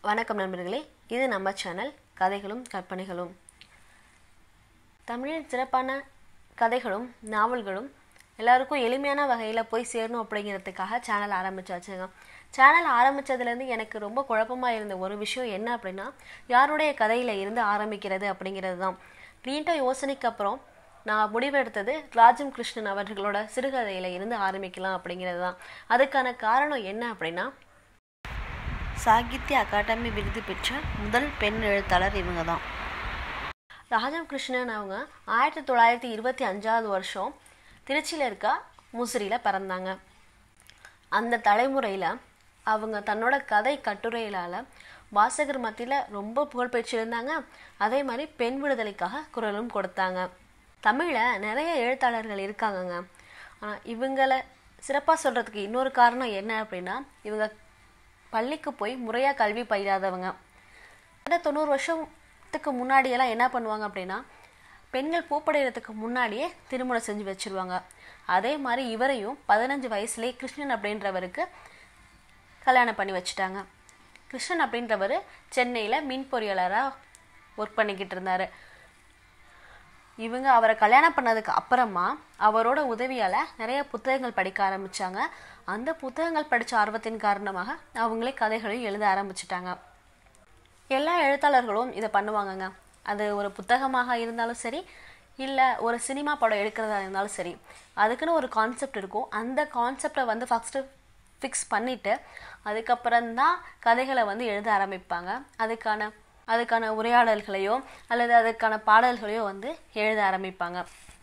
வணக்கம் நண்பர்களே இது நம்ம சேனல் கதைகளும் கற்பனைகளும் தமிழின் சிறப்பான கதைகளும் நாவல்களும் எல்லாருக்கும் எளிமையான வகையில் போய் சேரணும் அப்படிங்கிறதுக்காக சேனல் ஆரம்பிச்சாச்சுங்க சேனல் ஆரம்பித்ததுலேருந்து எனக்கு ரொம்ப குழப்பமாக இருந்த ஒரு விஷயம் என்ன அப்படின்னா யாருடைய கதையில் இருந்து ஆரம்பிக்கிறது அப்படிங்கிறது தான் நீண்ட யோசனைக்கு அப்புறம் நான் முடிவெடுத்தது ராஜம் கிருஷ்ணன் அவர்களோட சிறுகதையில் இருந்து ஆரம்பிக்கலாம் அப்படிங்கிறது தான் அதுக்கான காரணம் என்ன அப்படின்னா சாகித்ய அகாடமி விருது பெற்ற முதல் பெண் எழுத்தாளர் இவங்க தான் ராஜம் கிருஷ்ணன் அவங்க ஆயிரத்தி தொள்ளாயிரத்தி இருபத்தி அஞ்சாவது வருஷம் திருச்சியில் இருக்க முசிறியில் பிறந்தாங்க அந்த தலைமுறையில் அவங்க தன்னோட கதை கட்டுரைகளால் வாசகர் மத்தியில் ரொம்ப புகழ் பெற்றிருந்தாங்க அதே மாதிரி பெண் விடுதலைக்காக குரலும் கொடுத்தாங்க தமிழில் நிறைய எழுத்தாளர்கள் இருக்காங்கங்க ஆனால் இவங்களை சிறப்பாக சொல்கிறதுக்கு இன்னொரு காரணம் என்ன அப்படின்னா இவங்க பள்ளிக்கு போய் முறையாக கல்வி பயிராதவங்க ஆனால் தொண்ணூறு வருஷத்துக்கு முன்னாடியெல்லாம் என்ன பண்ணுவாங்க அப்படின்னா பெண்கள் பூப்படைகிறதுக்கு முன்னாடியே திருமணம் செஞ்சு வச்சுருவாங்க அதே மாதிரி இவரையும் பதினஞ்சு வயசுலேயே கிருஷ்ணன் அப்படின்றவருக்கு கல்யாணம் பண்ணி வச்சுட்டாங்க கிருஷ்ணன் அப்படின்றவர் சென்னையில் மின் பொறியாளராக ஒர்க் பண்ணிக்கிட்டு இருந்தார் இவங்க அவரை கல்யாணம் பண்ணதுக்கு அப்புறமா அவரோட உதவியால் நிறைய புத்தகங்கள் படிக்க ஆரம்பித்தாங்க அந்த புத்தகங்கள் படித்த ஆர்வத்தின் காரணமாக அவங்களே கதைகளையும் எழுத ஆரம்பிச்சிட்டாங்க எல்லா எழுத்தாளர்களும் இதை பண்ணுவாங்கங்க அது ஒரு புத்தகமாக இருந்தாலும் சரி இல்லை ஒரு சினிமா படம் எடுக்கிறதா இருந்தாலும் சரி அதுக்குன்னு ஒரு கான்செப்ட் இருக்கும் அந்த கான்செப்டை வந்து ஃபஸ்ட்டு ஃபிக்ஸ் பண்ணிவிட்டு அதுக்கப்புறம்தான் கதைகளை வந்து எழுத ஆரம்பிப்பாங்க அதுக்கான அதுக்கான உரையாடல்களையோ அல்லது அதுக்கான பாடல்களையோ வந்து எழுத ஆரம்பிப்பாங்க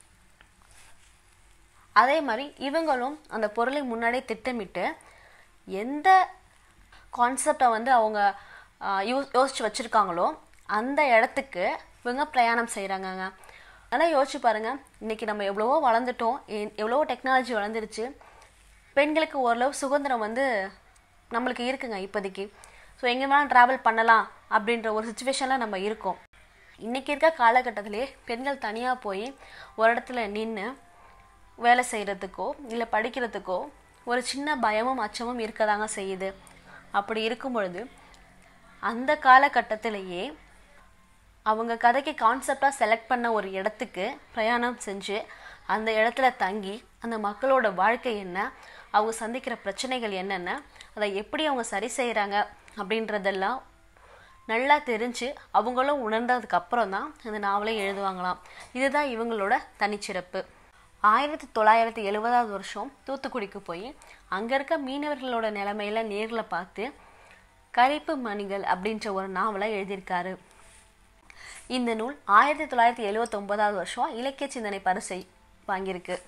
அதே மாதிரி இவங்களும் அந்த பொருளை முன்னாடியே திட்டமிட்டு எந்த கான்செப்டை வந்து அவங்க யோ யோசித்து வச்சுருக்காங்களோ அந்த இடத்துக்கு இவங்க பிரயாணம் செய்கிறாங்கங்க அதனால் யோசிச்சு பாருங்கள் இன்றைக்கி நம்ம எவ்வளவோ வளர்ந்துட்டோம் எவ்வளவோ டெக்னாலஜி வளர்ந்துருச்சு பெண்களுக்கு ஓரளவு சுதந்திரம் வந்து நம்மளுக்கு இருக்குங்க இப்போதைக்கு ஸோ எங்கே வேணாலும் ட்ராவல் பண்ணலாம் அப்படின்ற ஒரு சுச்சுவேஷனில் நம்ம இருக்கோம் இன்றைக்கி இருக்க காலகட்டத்திலே பெண்கள் தனியாக போய் ஒரு இடத்துல நின்று வேலை செய்கிறதுக்கோ இல்லை படிக்கிறதுக்கோ ஒரு சின்ன பயமும் அச்சமும் இருக்கதாங்க செய்யுது அப்படி இருக்கும் பொழுது அந்த காலகட்டத்திலேயே அவங்க கதைக்கு கான்செப்டாக செலக்ட் பண்ண ஒரு இடத்துக்கு பிரயாணம் செஞ்சு அந்த இடத்துல தங்கி அந்த மக்களோட வாழ்க்கை என்ன அவங்க சந்திக்கிற பிரச்சனைகள் என்னென்ன அதை எப்படி அவங்க சரி செய்கிறாங்க அப்படின்றதெல்லாம் நல்லா தெரிஞ்சு அவங்களும் உணர்ந்ததுக்கு அப்புறம் தான் அந்த நாவலை எழுதுவாங்களாம் இதுதான் இவங்களோட தனிச்சிறப்பு ஆயிரத்தி தொள்ளாயிரத்தி எழுபதாவது வருஷம் தூத்துக்குடிக்கு போய் அங்கே இருக்க மீனவர்களோட நிலைமையில நேரில் பார்த்து கரிப்பு மணிகள் அப்படின்ற ஒரு நாவலை எழுதியிருக்காரு இந்த நூல் ஆயிரத்தி தொள்ளாயிரத்தி எழுவத்தொன்பதாவது வருஷம் இலக்கிய சிந்தனை பரிசை வாங்கியிருக்கு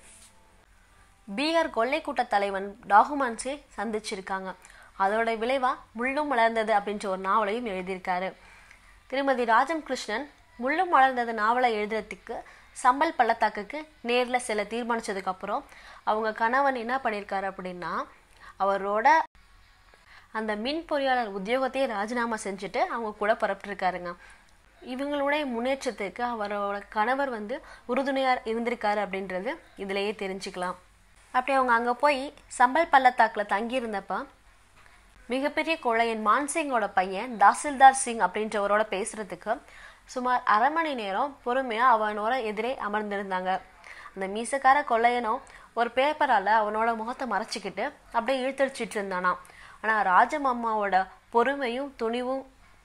பீகார் கொள்ளை கூட்ட தலைவன் டாகுமான்ஸை சந்திச்சிருக்காங்க அதோட விளைவா முள்ளும் மலர்ந்தது அப்படின்ற ஒரு நாவலையும் எழுதியிருக்காரு திருமதி ராஜம் கிருஷ்ணன் முள்ளும் மலர்ந்தது நாவலை எழுதுறதுக்கு சம்பல் பள்ளத்தாக்குக்கு நேரில் சில தீர்மானிச்சதுக்கு அப்புறம் அவங்க கணவன் என்ன பண்ணியிருக்காரு அப்படின்னா அவரோட அந்த மின் பொறியாளர் உத்தியோகத்தையே ராஜினாமா செஞ்சுட்டு அவங்க கூட புறப்பட்டுருக்காருங்க இவங்களுடைய முன்னேற்றத்துக்கு அவரோட கணவர் வந்து உறுதுணையாக இருந்திருக்காரு அப்படின்றது இதிலேயே தெரிஞ்சுக்கலாம் அப்படி அவங்க அங்கே போய் சம்பல் பள்ளத்தாக்கில் தங்கியிருந்தப்ப மிகப்பெரிய கொள்ளையன் மான்சிங்கோட பையன் தாசில்தார் சிங் அப்படின்றவரோட பேசுறதுக்கு சுமார் அரை மணி நேரம் பொறுமையாக அவனோட எதிரே அமர்ந்திருந்தாங்க அந்த மீசக்கார கொள்ளையனும் ஒரு பேப்பரால் அவனோட முகத்தை மறைச்சிக்கிட்டு அப்படியே இழுத்தடிச்சிட்டு இருந்தானாம் ஆனால் ராஜமம்மாவோட பொறுமையும் துணிவும்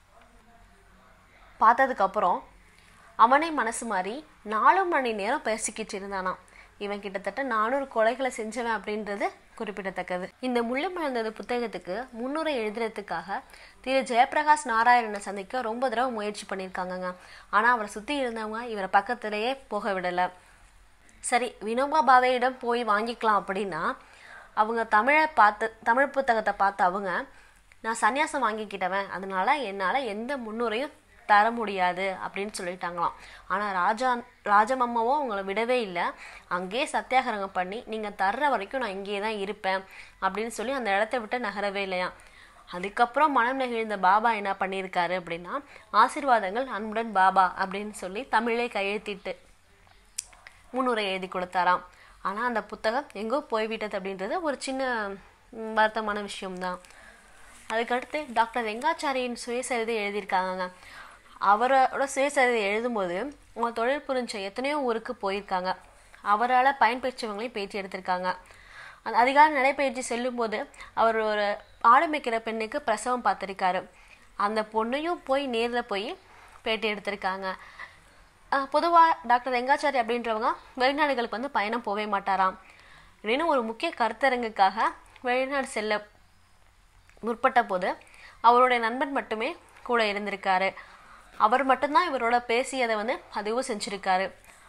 பார்த்ததுக்கப்புறம் அவனே மனசு மாறி நாலு மணி நேரம் பேசிக்கிட்டு இருந்தானாம் இவன் கிட்டத்தட்ட நானூறு கொலைகளை செஞ்சவன் அப்படின்றது குறிப்பிடத்தக்கது இந்த முள்ளு மலர்ந்தது புத்தகத்துக்கு முன்னுரை எழுதுறதுக்காக திரு ஜெயபிரகாஷ் நாராயணனை சந்திக்க ரொம்ப தடவை முயற்சி பண்ணியிருக்காங்கங்க ஆனால் அவரை சுற்றி இருந்தவங்க இவரை பக்கத்திலேயே போக விடலை சரி வினோபா பாவையிடம் போய் வாங்கிக்கலாம் அப்படின்னா அவங்க தமிழை பார்த்து தமிழ் புத்தகத்தை பார்த்து அவங்க நான் சன்னியாசம் வாங்கிக்கிட்டவன் அதனால என்னால் எந்த முன்னுரையும் தர முடியாது அப்படின்னு சொல்லிட்டாங்களாம் ஆனால் ராஜா ராஜமம்மாவும் அவங்கள விடவே இல்லை அங்கேயே சத்தியாகிரகம் பண்ணி நீங்கள் தர்ற வரைக்கும் நான் இங்கேயே தான் இருப்பேன் அப்படின்னு சொல்லி அந்த இடத்த விட்டு நகரவே இல்லையா அதுக்கப்புறம் மனம் நெகிழ்ந்த பாபா என்ன பண்ணியிருக்காரு அப்படின்னா ஆசீர்வாதங்கள் அன்புடன் பாபா அப்படின்னு சொல்லி தமிழே கையெழுத்திட்டு முன்னுரை எழுதி கொடுத்தாராம் ஆனால் அந்த புத்தகம் எங்கோ போய்விட்டது அப்படின்றது ஒரு சின்ன வருத்தமான விஷயம்தான் அதுக்கடுத்து டாக்டர் ரெங்காச்சாரியின் சுயசரிதை எழுதியிருக்காங்க அவரோட சுயசரிதை எழுதும்போது அவங்க தொழில் புரிஞ்ச எத்தனையோ ஊருக்கு போயிருக்காங்க அவரால் பயன்பெற்றவங்களையும் பேட்டி எடுத்திருக்காங்க அந்த அதிகாலை நடைபயிற்சி செல்லும்போது அவர் ஒரு ஆடு மேய்க்கிற பெண்ணுக்கு பிரசவம் பார்த்துருக்காரு அந்த பொண்ணையும் போய் நேரில் போய் பேட்டி எடுத்திருக்காங்க பொதுவாக டாக்டர் ரெங்காச்சாரி அப்படின்றவங்க வெளிநாடுகளுக்கு வந்து பயணம் போகவே மாட்டாராம் அப்படின்னு ஒரு முக்கிய கருத்தரங்குக்காக வெளிநாடு செல்ல முற்பட்ட போது அவருடைய நண்பன் மட்டுமே கூட இருந்திருக்காரு அவர் மட்டும்தான் இவரோட பேசியதை வந்து பதிவு செஞ்சுருக்காரு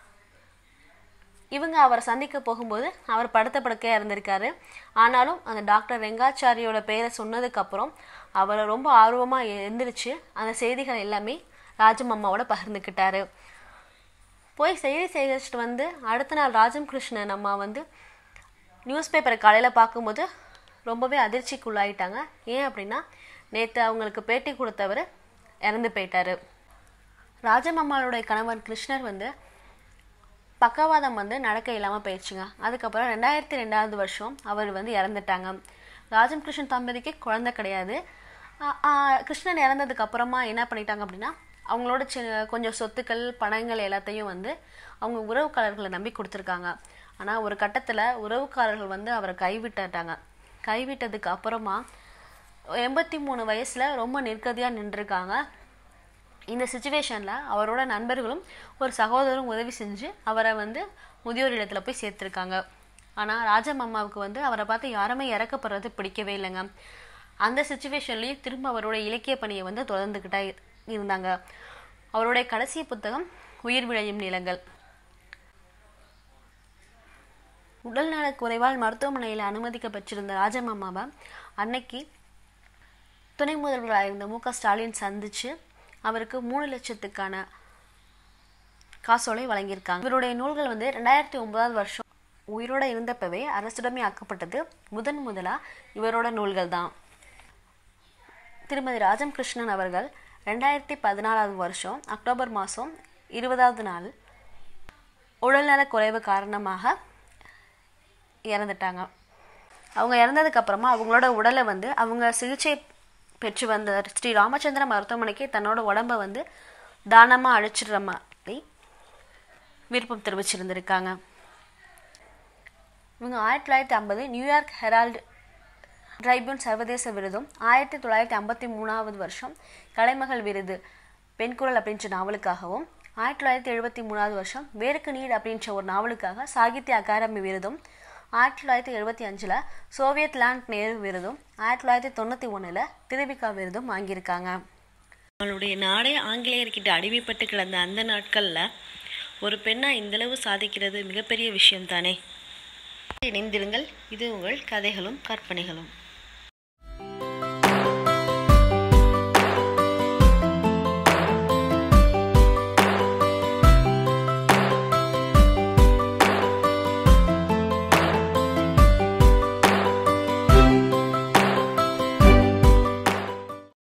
இவங்க அவரை சந்திக்க போகும்போது அவர் படுத்த படுக்கையாக இருந்திருக்காரு ஆனாலும் அந்த டாக்டர் ரெங்காச்சாரியோட பெயரை சொன்னதுக்கப்புறம் அவரை ரொம்ப ஆர்வமாக எழுந்திரிச்சு அந்த செய்திகள் எல்லாமே ராஜமம்மாவோட பகிர்ந்துக்கிட்டாரு போய் செய்தி சேகரிச்சுட்டு வந்து அடுத்த நாள் ராஜம் கிருஷ்ணன் அம்மா வந்து நியூஸ் பேப்பரை காலையில் பார்க்கும்போது ரொம்பவே அதிர்ச்சிக்குள்ளாயிட்டாங்க ஏன் அப்படின்னா நேற்று அவங்களுக்கு பேட்டி கொடுத்தவர் இறந்து போயிட்டாரு ராஜமம்மாளுடைய கணவன் கிருஷ்ணர் வந்து பக்கவாதம் வந்து நடக்க இல்லாமல் போயிடுச்சுங்க அதுக்கப்புறம் ரெண்டாயிரத்தி ரெண்டாவது வருஷம் அவர் வந்து இறந்துட்டாங்க ராஜம் கிருஷ்ணன் தம்பதிக்கு குழந்தை கிடையாது கிருஷ்ணன் இறந்ததுக்கு அப்புறமா என்ன பண்ணிட்டாங்க அப்படின்னா அவங்களோட சி கொஞ்சம் சொத்துக்கள் பணங்கள் எல்லாத்தையும் வந்து அவங்க உறவுக்காரர்களை நம்பி கொடுத்துருக்காங்க ஆனால் ஒரு கட்டத்தில் உறவுக்காரர்கள் வந்து அவரை கைவிட்டுட்டாங்க கைவிட்டதுக்கு அப்புறமா எண்பத்தி மூணு வயசில் ரொம்ப நிற்கதியாக நின்றுருக்காங்க இந்த சுச்சுவேஷனில் அவரோட நண்பர்களும் ஒரு சகோதரரும் உதவி செஞ்சு அவரை வந்து முதியோர் இல்லத்தில் போய் சேர்த்துருக்காங்க ஆனால் ராஜமம்மாவுக்கு வந்து அவரை பார்த்து யாருமே இறக்கப்படுறது பிடிக்கவே இல்லைங்க அந்த சுச்சுவேஷன்லேயும் திரும்ப அவரோட இலக்கிய பணியை வந்து தொடர்ந்துக்கிட்டா இருந்தாங்க அவருடைய கடைசி புத்தகம் உயிர் விளையும் நிலங்கள் உடல்நல குறைவால் மருத்துவமனையில் அனுமதிக்கப்பட்டிருந்த ராஜமம்மாவை அன்னைக்கு துணை முதல்வராக இருந்த மு க ஸ்டாலின் சந்திச்சு அவருக்கு மூணு லட்சத்துக்கான காசோலை வழங்கியிருக்காங்க இவருடைய நூல்கள் வந்து ரெண்டாயிரத்தி ஒன்பதாவது வருஷம் உயிரோட இருந்தப்பவே அரசுடமே ஆக்கப்பட்டது முதன் முதலா இவரோட நூல்கள் தான் திருமதி ராஜம் கிருஷ்ணன் அவர்கள் ரெண்டாயிரத்தி பதினாலாவது வருஷம் அக்டோபர் மாதம் இருபதாவது நாள் உடல்நல குறைவு காரணமாக இறந்துட்டாங்க அவங்க இறந்ததுக்கு அப்புறமா அவங்களோட உடலை வந்து அவங்க சிகிச்சை பெற்று வந்த ஸ்ரீ ராமச்சந்திர மருத்துவமனைக்கு தன்னோட உடம்பை வந்து தானமாக அழிச்சிடுற மாதிரி விருப்பம் தெரிவிச்சிருந்திருக்காங்க இவங்க ஆயிரத்தி தொள்ளாயிரத்தி ஐம்பது நியூயார்க் ஹெரால்டு ட்ரைபியூன் சர்வதேச விருதும் ஆயிரத்தி தொள்ளாயிரத்தி ஐம்பத்தி மூணாவது வருஷம் கலைமகள் விருது பெண்குரல் அப்படின்ற நாவலுக்காகவும் ஆயிரத்தி தொள்ளாயிரத்தி எழுபத்தி மூணாவது வருஷம் வேருக்கு நீட் அப்படின்ற ஒரு நாவலுக்காக சாகித்ய அகாடமி விருதும் ஆயிரத்தி தொள்ளாயிரத்தி எழுபத்தி அஞ்சில் சோவியத் லேண்ட் நேரு விருதும் ஆயிரத்தி தொள்ளாயிரத்தி தொண்ணூற்றி ஒன்றில் திருவிக்கா விருதும் வாங்கியிருக்காங்க அவளுடைய நாடே ஆங்கிலேயர்கிட்ட அடிமைப்பட்டு கிடந்த அந்த நாட்களில் ஒரு பெண்ணாக இந்தளவு சாதிக்கிறது மிகப்பெரிய விஷயம் தானே இணைந்திருங்கள் இது உங்கள் கதைகளும் கற்பனைகளும்